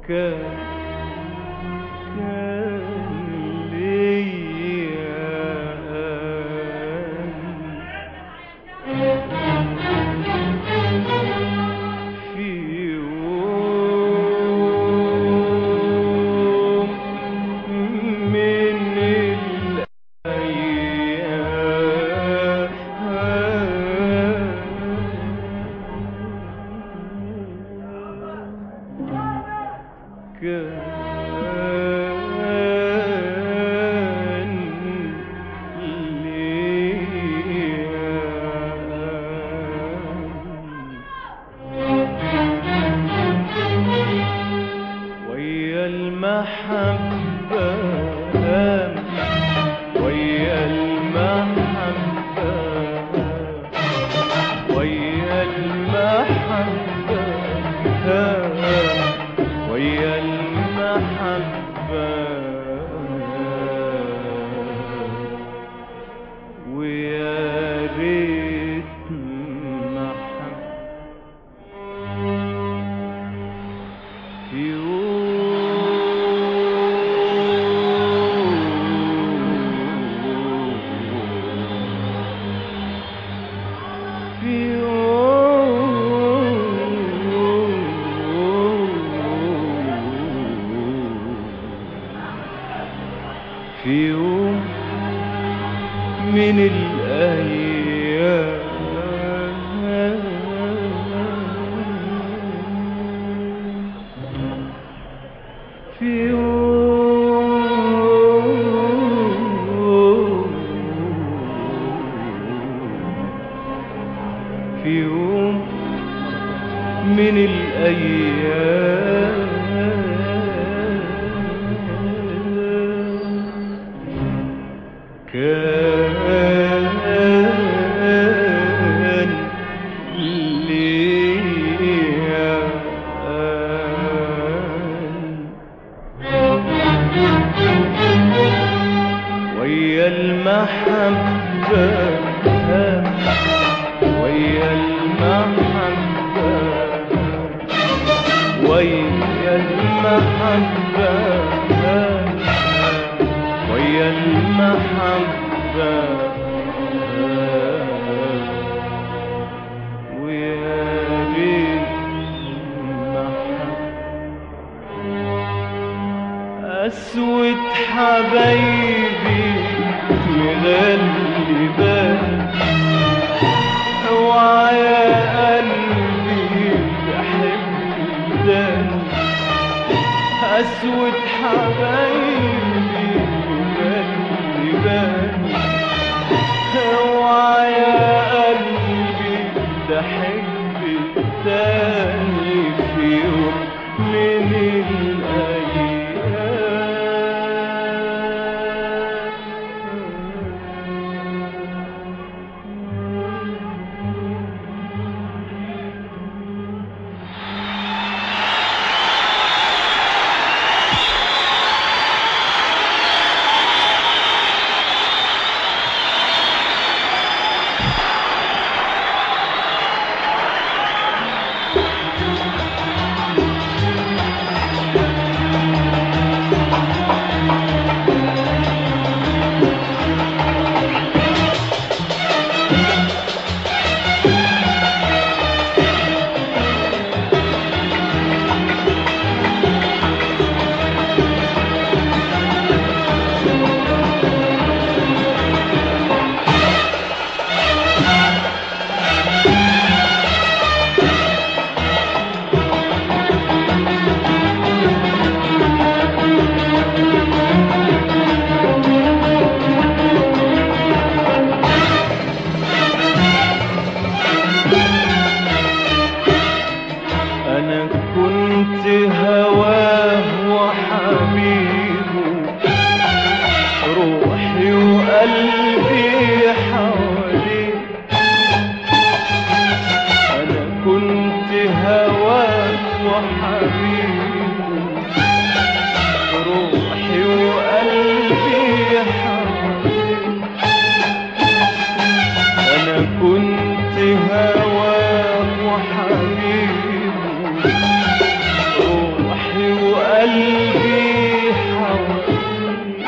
كان كان ليا في يوم من الأيام كان لي ويا المحبة ويا المحبة ويا المحبة ويا المحبة ويا ريت محبة في يوم في يوم في يوم من الأيام في يوم في يوم من الأيام كان ليا ويا المحبة ويا المحبة ويا المحبة ويا المحبة ويا ريت المحبة أسود حبايبي مغلبان اوعى يا قلبي تحب الدم أسود حبايبي مغلبان اوعى يا قلبي تحب التاني في يوم من الأيام وقلبي حواليك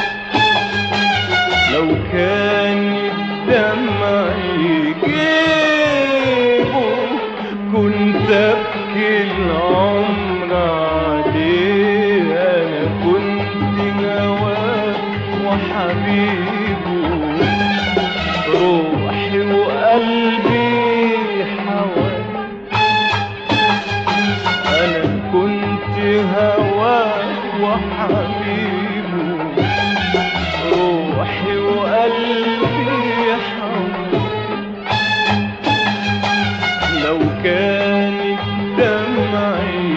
لو كان الدمع يجيبه كنت ابكي العمر عليه انا كنت هواه وحبيبه روحي وقلبي حوالي انا كنت هواه وحبيبه روحي وقلبي حوالي لو كان الدمع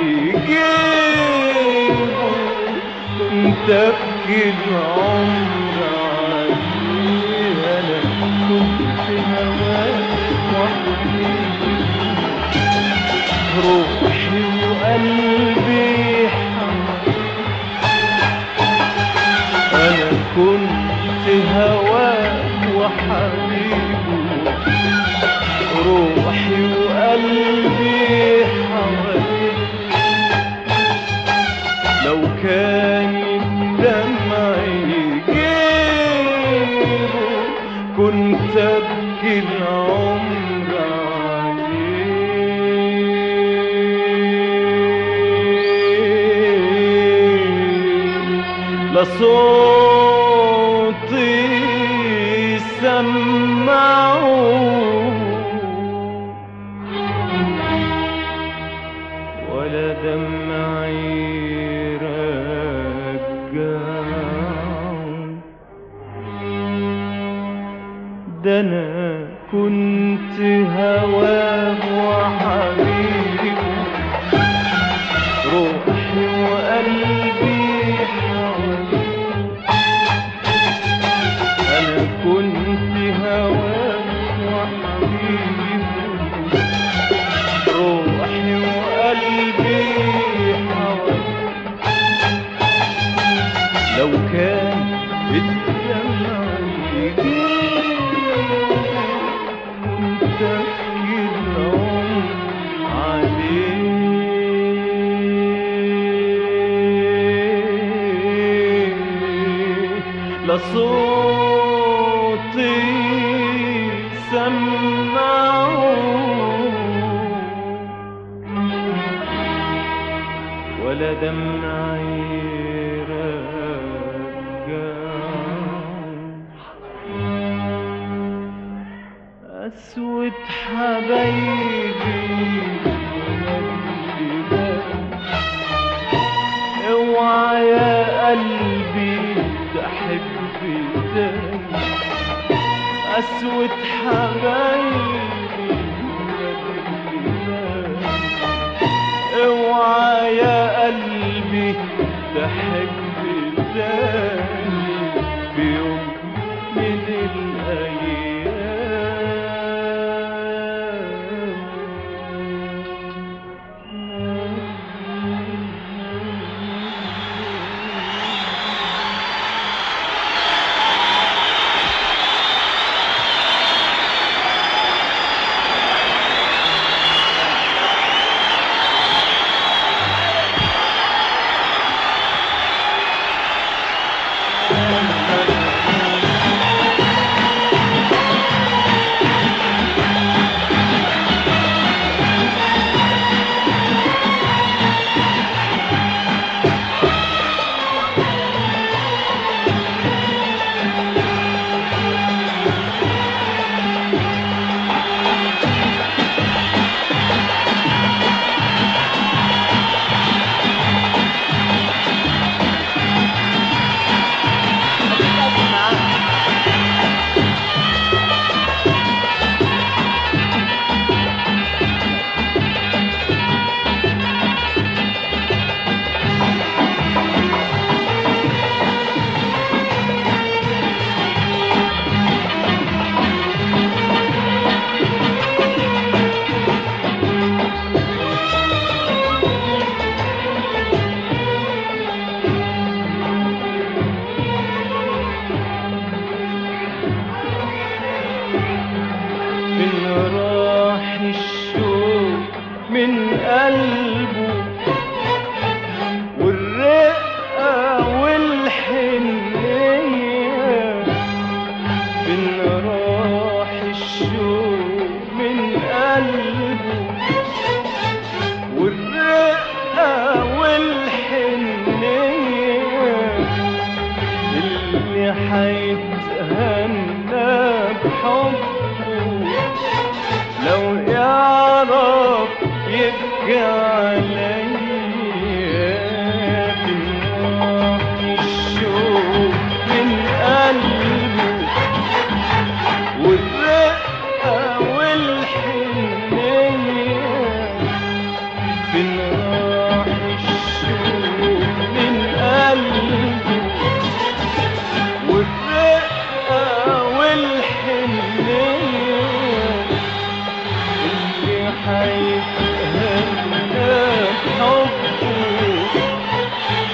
يجيبه كنت ابكي العمر عليه انا كنت هواه وحبيبي روحي وقلبي حوالي انا كنت هواه وحبيبه روحي وقلبي حواليه لو كان الدمع يجيبه كنت ابكي العمر عليه لصوتي سمعوا ولا دمعي رجعوا ده انا كنت هواه وحبيبه روحي وقلبي حواليه انا كنت هواه وحبيبه روحي وقلبي حواليه لو كان الدمع يجيب كنت ابكي العمر عليه لصوتي سمعوا ولا دمعي رجعوا أسود حبايبي اوعى يا قلبي تحب تاني أسود حبايبي اوعى يا قلبي تحب تاني في يوم من الأيام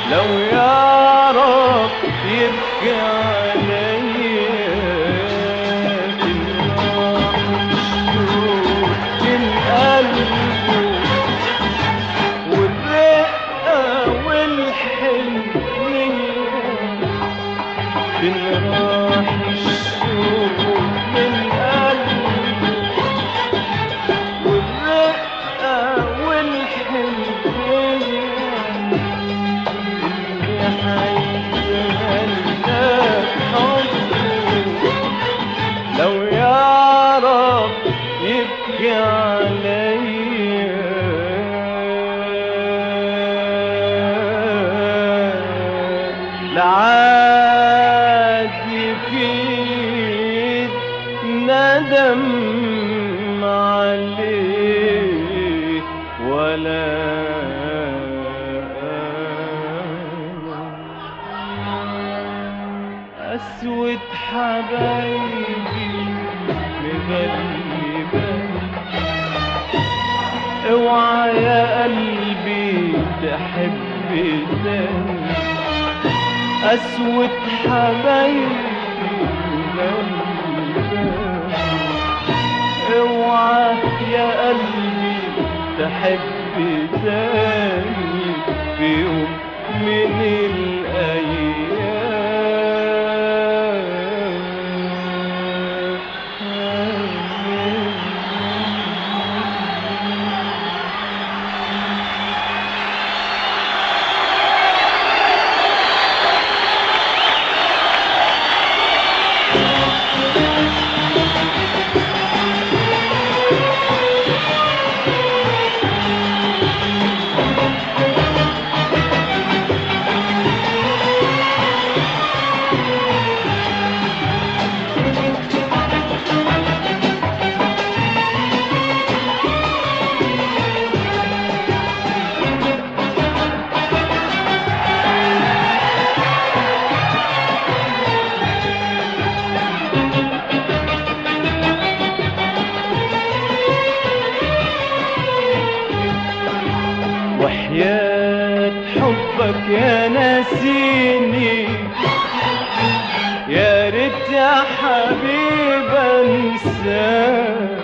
لو يعرف يبكي عليا الراح من قلبه والرقة والحنية بالراح الشوق من قلبه والرقة والحنية اللي حيتهنى بحبه لو يعرف يبكي عليا لعاد يفيد ندم عليه ولا أسود حبايبي مغلبة اوعى يا قلبي تحب تاني أسود حبايبي مغلبة اوعى يا قلبي تحب تاني في يوم من الأيام وحياة حبك يا ناسيني يا ريت يا حبيب انساك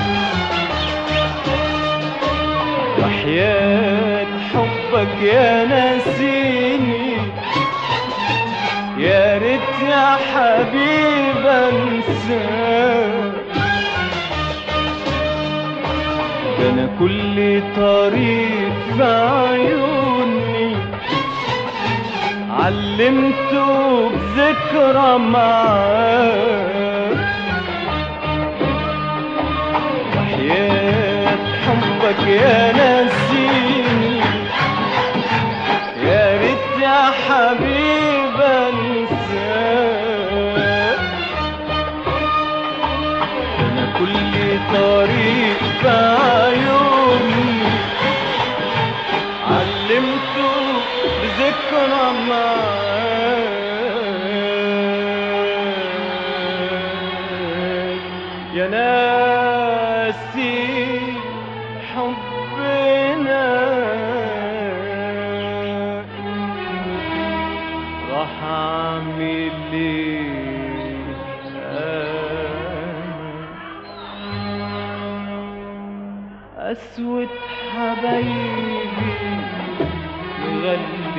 وحياة حبك يا ناسيني يا ريت يا حبيب انساك ده انا كل طريق في عيوني علمته بذكرى معاك وحياة حبك يا نسيني يا ريت يا حبيب انساك انا كل طريق في عيوني علمته بذكرى معاك يا ناسي حبنا راح اعمل ايه أنا أسود حبايبي مغلبة